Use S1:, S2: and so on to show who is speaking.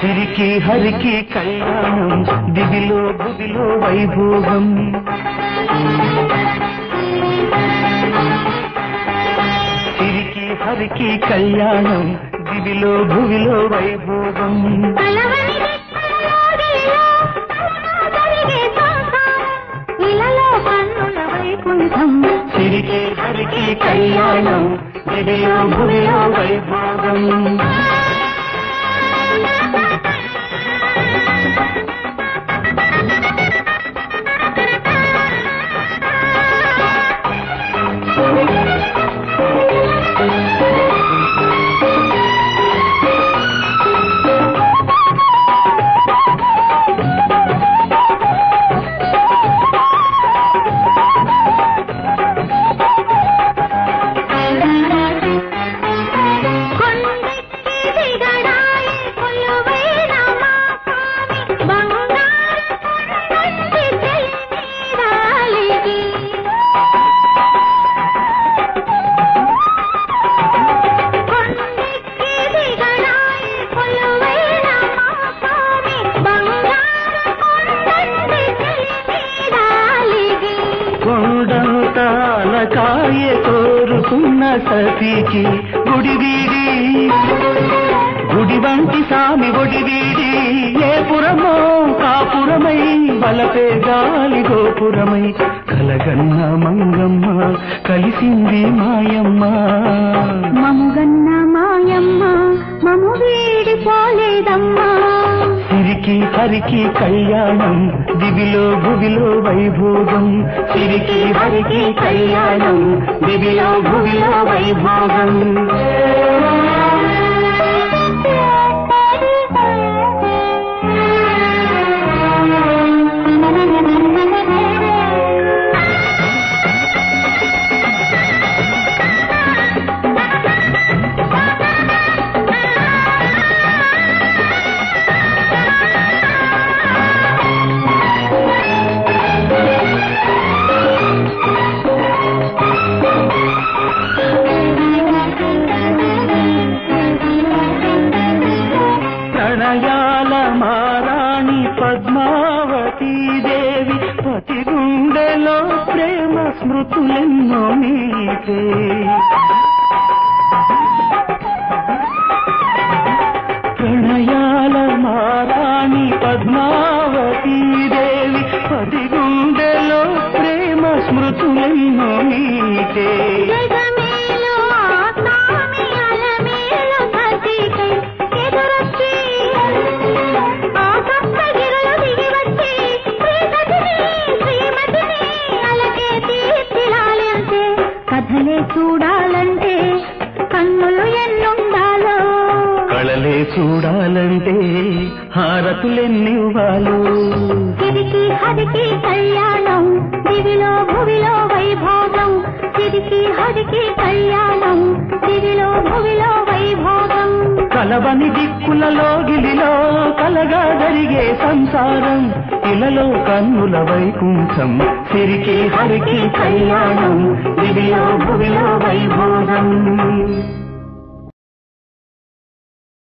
S1: సిరికి హరికి కళ్యాణం దివిలో భువిలో వైభోగం సిరికి హరికి కళ్యాణం దివిలో భువిలో వైభోగం
S2: కలవని దిక్కులోగిలిలో జరిగే సంసారం. ఇలలో కన్నుల వైకుంఠం
S1: సిరికి హరికి కళ్యాణం దివిలో భువిలో వైభోగం
S2: కొండెక్కి దిగడాయి కొలువైన మా స్వామి బంగారు కొండంటి చెలిమీరాలిగి. కొండెక్కి దిగడాయి కొలువైన మా స్వామి బంగారు కొండంటి చెలిమీరాలిగి.
S1: కొండంతాల కాయ కోరుకున్న సతికి గుడి వీడి గుడి వంటి సామి ఒడి వీడి ఏ పురమో కాపురమై బలపే గాలి గోపురమై కలగన్న మంగమ్మ కలిసింది మాయమ్మ
S2: మముగన్న మాయమ్మ మము వీడిపోలేదమ్మా
S1: సిరికి హరికి కళ్యాణం దివిలో భువిలో వైభోగం సిరికి హరికి కళ్యాణం దివిలో భువిలో వైభోగం ప్రణయాల మారాణి పద్మావతీ దేవి పతి గుండెలో ప్రేమ స్మృతులెన్నో నీతే ప్రణయాల మారాణి పద్మావతీ దేవి పతి గుండెలో ప్రేమ స్మృతులెన్నో నీతే
S2: జగమేలు ఆ స్వామి అలమేలు సతికై ఎదురొచ్చి ఆ సప్తగిరులు దిగి వచ్చి శ్రీసతిని శ్రీమతిని అలకే తీర్చిలాలంటే కథలే చూడాలంటే కన్నులు ఎన్నుండాలో
S1: కళలే చూడాలంటే హారతులెన్నివ్వాలో
S2: సిరికి హరికి కళ్యాణం దివిలో భువిలో వైభోగం సిరికి హరికి కళ్యాణం దివిలో భువిలో వైభోగం
S1: కలవని దిక్కులలో గిలిలో కలగా జరిగే సంసారం ఇలలో కన్నుల వైకుంఠం సిరికి హరికి కళ్యాణం దివిలో భువిలో వైభోగం